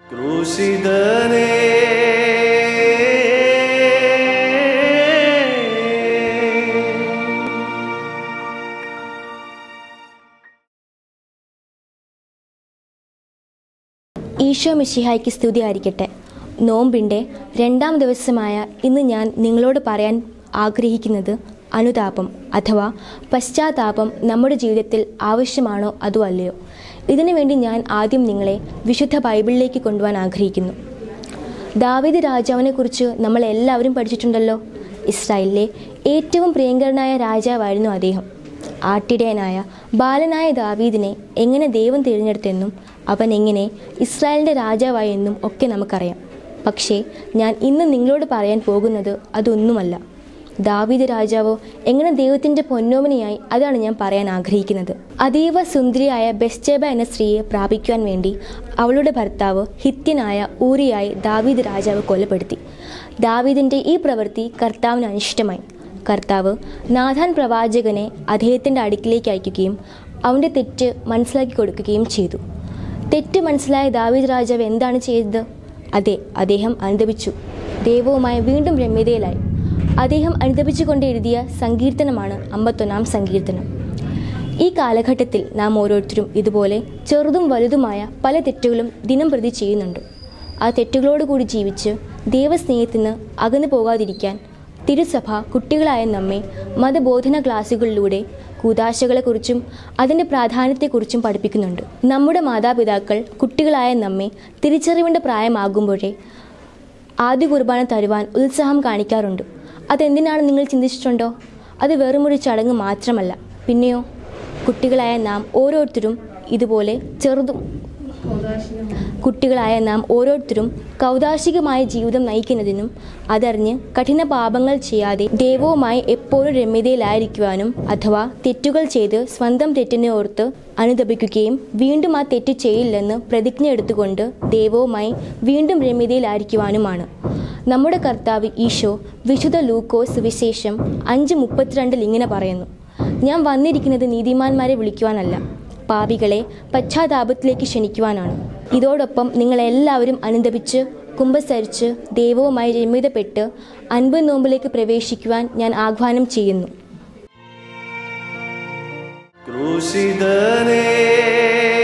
ക്രൂശിതനേ ഈശോ മിശിഹായ്ക്ക് സ്തുതി ആയിരിക്കട്ടെ നോമ്പിൻ്റെ രണ്ടാം ദിവസമായ ഇന്ന് ഞാൻ നിങ്ങളോട് പറയാൻ ആഗ്രഹിക്കുന്നത് അനുതാപം അഥവാ പശ്ചാത്താപം നമ്മുടെ ജീവിതത്തിൽ ആവശ്യമാണോ അതോ അല്ലയോ ഇതിനു വേണ്ടി ഞാൻ ആദ്യം നിങ്ങളെ വിശുദ്ധ ബൈബിളിലേക്ക് കൊണ്ടുപോകാൻ ആഗ്രഹിക്കുന്നു ദാവീദ് രാജാവിനെ കുറിച്ച് നമ്മൾ എല്ലാവരും പഠിച്ചിട്ടുണ്ടല്ലോ ഇസ്രായേലിലെ ഏറ്റവും പ്രിയങ്കരനായ രാജാവായിരുന്നു അദ്ദേഹം ആട്ടിടയനായ ബാലനായ ദാവീദിനെ എങ്ങനെ ദൈവം തിരഞ്ഞെടുത്തെന്നും അവൻ എങ്ങനെ ഇസ്രായേലിൻ്റെ രാജാവായെന്നും ഒക്കെ നമുക്കറിയാം പക്ഷേ ഞാൻ ഇന്ന് നിങ്ങളോട് പറയാൻ പോകുന്നത് അതൊന്നുമല്ല ദാവീദ് രാജാവോ എങ്ങനെ ദൈവത്തിൻ്റെ പൊന്നോമനയായി അതാണ് ഞാൻ പറയാൻ ആഗ്രഹിക്കുന്നത് അതീവ സുന്ദരിയായ ബെസ്റ്റേബ എന്ന സ്ത്രീയെ പ്രാപിക്കുവാൻ വേണ്ടി അവളുടെ ഭർത്താവ് ഹിത്യനായ ഊറിയായി ദാവീദ് രാജാവ് കൊലപ്പെടുത്തി ദാവീദിൻ്റെ ഈ പ്രവൃത്തി കർത്താവിന് അനിഷ്ടമായി കർത്താവ് നാഥാൻ പ്രവാചകനെ അദ്ദേഹത്തിൻ്റെ അടുക്കിലേക്ക് അയക്കുകയും അവൻ്റെ തെറ്റ് മനസ്സിലാക്കി കൊടുക്കുകയും ചെയ്തു തെറ്റ് മനസ്സിലായ ദാവീദ് രാജാവ് എന്താണ് ചെയ്തത് അതെ അദ്ദേഹം അനുദപിച്ചു ദൈവവുമായി വീണ്ടും രമ്യതയിലായി അദ്ദേഹം അനുദപിച്ചുകൊണ്ട് എഴുതിയ സങ്കീർത്തനമാണ് അമ്പത്തൊന്നാം സങ്കീർത്തനം ഈ കാലഘട്ടത്തിൽ നാം ഓരോരുത്തരും ഇതുപോലെ ചെറുതും വലുതുമായ പല തെറ്റുകളും ദിനം പ്രതി ചെയ്യുന്നുണ്ട് ആ തെറ്റുകളോടുകൂടി ജീവിച്ച് ദൈവസ്നേഹത്തിന് അകന്നു പോകാതിരിക്കാൻ തിരുസഭ കുട്ടികളായ നമ്മെ മതബോധന ക്ലാസ്സുകളിലൂടെ കൂതാശകളെക്കുറിച്ചും അതിൻ്റെ പ്രാധാന്യത്തെക്കുറിച്ചും പഠിപ്പിക്കുന്നുണ്ട് നമ്മുടെ മാതാപിതാക്കൾ കുട്ടികളായ നമ്മെ തിരിച്ചറിവിൻ്റെ പ്രായമാകുമ്പോഴേ ആദ്യ കുർബാന തരുവാൻ ഉത്സാഹം കാണിക്കാറുണ്ട് അതെന്തിനാണ് നിങ്ങൾ ചിന്തിച്ചിട്ടുണ്ടോ അത് വെറുമൊരു ചടങ്ങ് മാത്രമല്ല പിന്നെയോ കുട്ടികളായ നാം ഓരോരുത്തരും ഇതുപോലെ ചെറുതും കുട്ടികളായ നാം ഓരോരുത്തരും കൗതാശികമായ ജീവിതം നയിക്കുന്നതിനും അതറിഞ്ഞ് കഠിന പാപങ്ങൾ ചെയ്യാതെ ദൈവവുമായി എപ്പോഴും രമ്യതയിലായിരിക്കുവാനും അഥവാ തെറ്റുകൾ ചെയ്ത് സ്വന്തം തെറ്റിനെ ഓർത്ത് അനുദപിക്കുകയും വീണ്ടും ആ തെറ്റ് ചെയ്യില്ലെന്ന് പ്രതിജ്ഞ എടുത്തുകൊണ്ട് ദൈവവുമായി വീണ്ടും രമ്യതയിലായിരിക്കുവാനുമാണ് നമ്മുടെ കർത്താവ് ഈശോ വിശുദ്ധ ലൂക്കോസ് വിശേഷം അഞ്ച് മുപ്പത്തിരണ്ടിൽ ഇങ്ങനെ പറയുന്നു ഞാൻ വന്നിരിക്കുന്നത് നീതിമാന്മാരെ വിളിക്കുവാനല്ല പാപികളെ പശ്ചാത്താപത്തിലേക്ക് ക്ഷണിക്കുവാനാണ് ഇതോടൊപ്പം നിങ്ങളെല്ലാവരും അനുദപിച്ച് കുമ്പസരിച്ച് ദൈവവുമായി രമ്യതപ്പെട്ട് അൻപത് നോമ്പിലേക്ക് പ്രവേശിക്കുവാൻ ഞാൻ ആഹ്വാനം ചെയ്യുന്നു ക്രൂശിതനേ